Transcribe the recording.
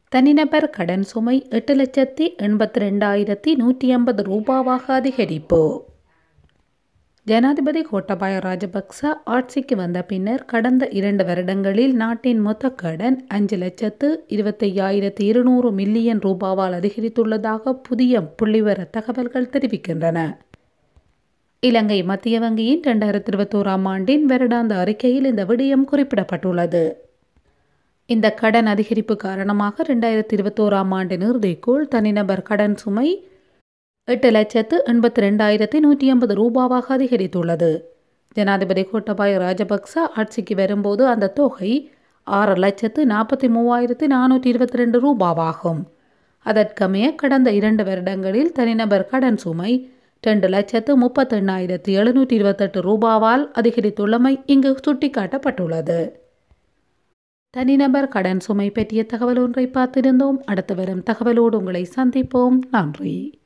தனிநபர் கடன் சுமை எட்டு லட்சத்தி எண்பத்தி ரெண்டாயிரத்தி நூற்றி ஐம்பது ரூபாவாக அதிகரிப்பு ஜனாதிபதி கோட்டபாய ராஜபக்ச ஆட்சிக்கு வந்த பின்னர் கடந்த இரண்டு வருடங்களில் நாட்டின் மொத்த கடன் அஞ்சு லட்சத்து இருபத்தையாயிரத்தி இருநூறு மில்லியன் ரூபாவால் அதிகரித்துள்ளதாக புதிய புள்ளிவர தகவல்கள் தெரிவிக்கின்றன இலங்கை மத்திய வங்கியின் இரண்டாயிரத்தி இருபத்தோராம் ஆண்டின் வருடாந்த அறிக்கையில் இந்த விடயம் குறிப்பிடப்பட்டுள்ளது இந்த கடன் அதிகரிப்பு காரணமாக ரெண்டாயிரத்தி இருபத்தோராம் ஆண்டின் இறுதிக்குள் தனிநபர் கடன் சுமை எட்டு லட்சத்து எண்பத்தி ரெண்டாயிரத்தி நூற்றி ஐம்பது ரூபாவாக அதிகரித்துள்ளது ஜனாதிபதி கோட்டபாய ராஜபக்ச ஆட்சிக்கு வரும்போது அந்த தொகை ஆறு லட்சத்து நாற்பத்தி மூவாயிரத்தி நானூற்றி இருபத்தி ரெண்டு ரூபாவாகும் அதற்கமைய கடந்த இரண்டு வருடங்களில் தனிநபர் கடன் சுமை ரெண்டு லட்சத்து முப்பத்தெண்ணாயிரத்தி எழுநூற்றி இருபத்தெட்டு ரூபாவால் அதிகரித்துள்ளமை இங்கு சுட்டிக்காட்டப்பட்டுள்ளது தனிநபர் கடன் சுமை பற்றிய தகவல் ஒன்றை பார்த்திருந்தோம் அடுத்து வரும் தகவலோடு உங்களை சந்திப்போம் நன்றி